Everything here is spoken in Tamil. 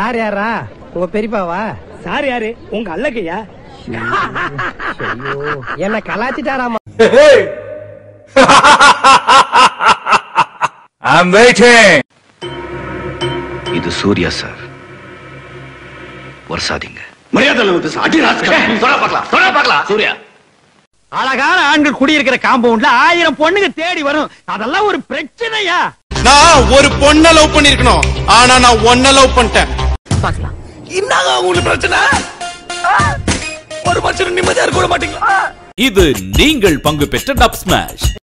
சார் யாரா உங்க பெரியப்பாவா சார் யாரு உங்க அல்லக்கையா என்ன கலாச்சிட்டாராமா I'm waiting. இது சூர்யா சார் வருஷாதீங்க அழகான ஆண்கள் குடியிருக்கிற காம்பவுண்ட்ல ஆயிரம் பொண்ணுங்க தேடி வரும் அதெல்லாம் ஒரு பிரச்சனையா நான் ஒரு பொண்ண லவ் பண்ணிருக்கணும் ஆனா நான் ஒன்ன லவ் பண்ணிட்டேன் இது நீங்கள் பங்கு பெற்ற டப் ஸ்மாஷ்